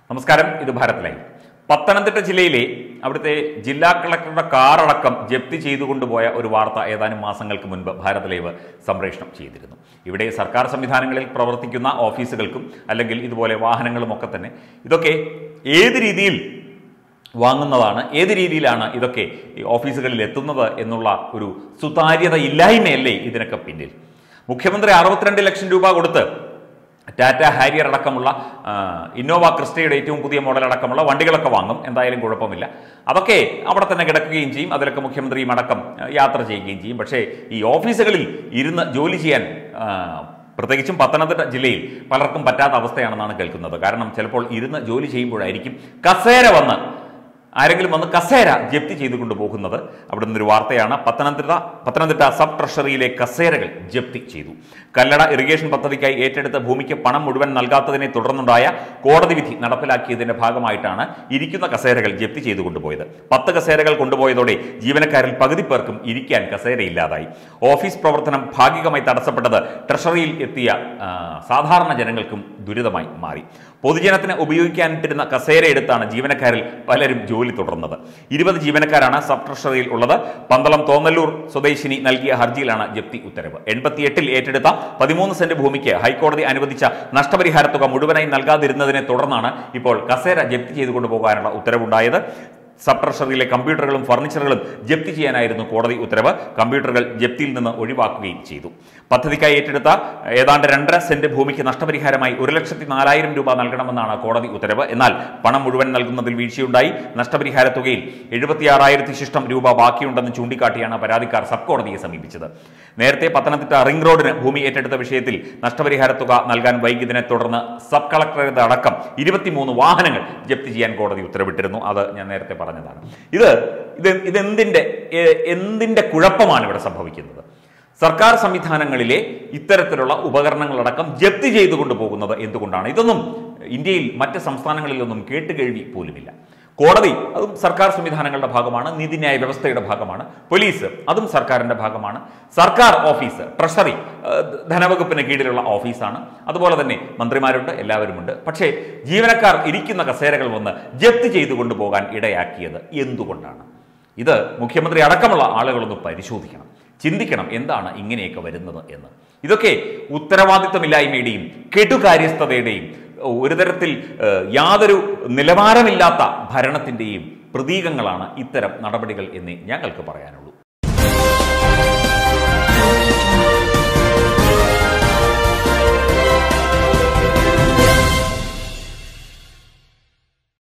നമസ്കാരം ഇത് ഭാരത് ലൈവ് പത്തനംതിട്ട ജില്ലയിലെ അവിടുത്തെ ജില്ലാ കളക്ടറുടെ കാറടക്കം ജപ്തി ചെയ്തുകൊണ്ടുപോയ ഒരു വാർത്ത ഏതാനും മാസങ്ങൾക്ക് മുൻപ് ഭാരത് ലൈവ് സംപ്രേഷണം ചെയ്തിരുന്നു ഇവിടെ സർക്കാർ സംവിധാനങ്ങളിൽ പ്രവർത്തിക്കുന്ന ഓഫീസുകൾക്കും അല്ലെങ്കിൽ ഇതുപോലെ വാഹനങ്ങളും ഒക്കെ തന്നെ ഇതൊക്കെ ഏത് രീതിയിൽ വാങ്ങുന്നതാണ് ഏത് രീതിയിലാണ് ഇതൊക്കെ ഈ ഓഫീസുകളിൽ എത്തുന്നത് എന്നുള്ള ഒരു സുതാര്യത ഇല്ലായ്മയല്ലേ ഇതിനൊക്കെ പിന്നിൽ മുഖ്യമന്ത്രി അറുപത്തിരണ്ട് ലക്ഷം രൂപ കൊടുത്ത് ടാറ്റ ഹാരിയർ അടക്കമുള്ള ആ, ഇന്നോവ ക്രിസ്റ്റയുടെ ഏറ്റവും പുതിയ മോഡൽ അടക്കമുള്ള വണ്ടികളൊക്കെ വാങ്ങും എന്തായാലും കുഴപ്പമില്ല അതൊക്കെ അവിടെ തന്നെ കിടക്കുകയും ചെയ്യും അതിലൊക്കെ മുഖ്യമന്ത്രിയും അടക്കം ആ, യാത്ര ചെയ്യുകയും ചെയ്യും പക്ഷേ ഈ ഓഫീസുകളിൽ ഇരുന്ന് ജോലി ചെയ്യാൻ ആ, പ്രത്യേകിച്ചും പത്തനംതിട്ട ജില്ലയിൽ പലർക്കും പറ്റാത്ത അവസ്ഥയാണെന്നാണ് കേൾക്കുന്നത് കാരണം ചിലപ്പോൾ ഇരുന്ന് ജോലി ചെയ്യുമ്പോഴായിരിക്കും കസേര വന്ന് ആരെങ്കിലും വന്ന് കസേര ജപ്തി ചെയ്തുകൊണ്ട് പോകുന്നത് അവിടെ നിന്നൊരു വാർത്തയാണ് പത്തനംതിട്ട പത്തനംതിട്ട സബ് ട്രഷറിയിലെ കസേരകൾ ജപ്തി ചെയ്തു കല്ലട ഇറിഗേഷൻ പദ്ധതിക്കായി ഏറ്റെടുത്ത ഭൂമിക്ക് പണം മുഴുവൻ നൽകാത്തതിനെ തുടർന്നുണ്ടായ കോടതി വിധി നടപ്പിലാക്കിയതിന്റെ ഭാഗമായിട്ടാണ് ഇരിക്കുന്ന കസേരകൾ ജപ്തി ചെയ്തു കൊണ്ടുപോയത് പത്ത് കസേരകൾ കൊണ്ടുപോയതോടെ ജീവനക്കാരിൽ പകുതി പേർക്കും ഇരിക്കാൻ കസേരയില്ലാതായി ഓഫീസ് പ്രവർത്തനം ഭാഗികമായി തടസ്സപ്പെട്ടത് ട്രഷറിയിൽ എത്തിയ ആ, സാധാരണ ജനങ്ങൾക്കും ദുരിതമായി മാറി പൊതുജനത്തിന് ഉപയോഗിക്കാനിട്ടിരുന്ന കസേര എടുത്താണ് ജീവനക്കാരിൽ പലരും ജോലി തുടർന്നത് ഇരുപത് ജീവനക്കാരാണ് സബ് ട്രഷറിയിൽ ഉള്ളത് പന്തളം തോന്നല്ലൂർ സ്വദേശിനി നൽകിയ ഹർജിയിലാണ് ജപ്തി ഉത്തരവ് എൺപത്തിയെട്ടിൽ ഏറ്റെടുത്ത പതിമൂന്ന് സെന്റ് ഭൂമിക്ക് ഹൈക്കോടതി അനുവദിച്ച നഷ്ടപരിഹാര തുക മുഴുവനായി നൽകാതിരുന്നതിനെ തുടർന്നാണ് ഇപ്പോൾ കസേര ജപ്തി ചെയ്തു കൊണ്ടുപോകാനുള്ള ഉത്തരവുണ്ടായത് സബ് ട്രഷറിയിലെ കമ്പ്യൂട്ടറുകളും ഫർണിച്ചറുകളും ജപ്തി ചെയ്യാനായിരുന്നു കോടതി ഉത്തരവ് കമ്പ്യൂട്ടറുകൾ ജപ്തിയിൽ നിന്ന് ഒഴിവാക്കുകയും ചെയ്തു പദ്ധതിക്കായി ഏറ്റെടുത്ത ഏതാണ്ട് രണ്ടര സെന്റ് ഭൂമിക്ക് നഷ്ടപരിഹാരമായി ഒരു ലക്ഷത്തി നാലായിരം രൂപ നൽകണമെന്നാണ് കോടതി ഉത്തരവ് എന്നാൽ പണം മുഴുവൻ നൽകുന്നതിൽ വീഴ്ചയുണ്ടായി നഷ്ടപരിഹാര തുകയിൽ എഴുപത്തിയാറായിരത്തി ശിഷ്ടം രൂപ ബാക്കിയുണ്ടെന്ന് ചൂണ്ടിക്കാട്ടിയാണ് പരാതിക്കാർ സബ് കോടതിയെ സമീപിച്ചത് നേരത്തെ പത്തനംതിട്ട റിംഗ് റോഡിന് ഭൂമി ഏറ്റെടുത്ത വിഷയത്തിൽ നഷ്ടപരിഹാര തുക നൽകാൻ വൈകിയതിനെ തുടർന്ന് സബ് കളക്ടറുടെ അടക്കം ഇരുപത്തിമൂന്ന് വാഹനങ്ങൾ ജപ്തി ചെയ്യാൻ കോടതി ഉത്തരവിട്ടിരുന്നു അത് ഞാൻ നേരത്തെ പറഞ്ഞതാണ് ഇത് ഇത് ഇതെന്തിന്റെ എ- എന്തിന്റെ കുഴപ്പമാണ് ഇവിടെ സംഭവിക്കുന്നത് സർക്കാർ സംവിധാനങ്ങളിലെ ഇത്തരത്തിലുള്ള ഉപകരണങ്ങളടക്കം ജപ്തി ചെയ്തുകൊണ്ട് പോകുന്നത് എന്തുകൊണ്ടാണ് ഇതൊന്നും ഇന്ത്യയിൽ മറ്റ് സംസ്ഥാനങ്ങളിലൊന്നും കേട്ടുകേഴ്വി പോലുമില്ല കോടതി അതും സർക്കാർ സംവിധാനങ്ങളുടെ ഭാഗമാണ് നീതിന്യായ വ്യവസ്ഥയുടെ ഭാഗമാണ് പോലീസ് അതും സർക്കാരിന്റെ ഭാഗമാണ് സർക്കാർ ഓഫീസ് ട്രഷറി ഏഹ്, ധനവകുപ്പിന് കീഴിലുള്ള ഓഫീസാണ് അതുപോലെ തന്നെ മന്ത്രിമാരുണ്ട് എല്ലാവരുമുണ്ട് പക്ഷേ ജീവനക്കാർ ഇരിക്കുന്ന കസേരകൾ വന്ന് ജപ്തി ചെയ്തു കൊണ്ടുപോകാൻ ഇടയാക്കിയത് എന്തുകൊണ്ടാണ് ഇത് മുഖ്യമന്ത്രി അടക്കമുള്ള ആളുകളൊന്ന് പരിശോധിക്കണം ചിന്തിക്കണം എന്താണ് ഇങ്ങനെയൊക്കെ വരുന്നത് എന്ന് ഇതൊക്കെ ഉത്തരവാദിത്വമില്ലായ്മയുടെയും കെടുകാര്യസ്ഥതയുടെയും ഒരു തരത്തിൽ ഏഹ്, യാതൊരു നിലവാരമില്ലാത്ത ഭരണത്തിൻ്റെയും പ്രതീകങ്ങളാണ് ഇത്തരം നടപടികൾ എന്നേ ഞങ്ങൾക്ക് പറയാനുള്ളൂ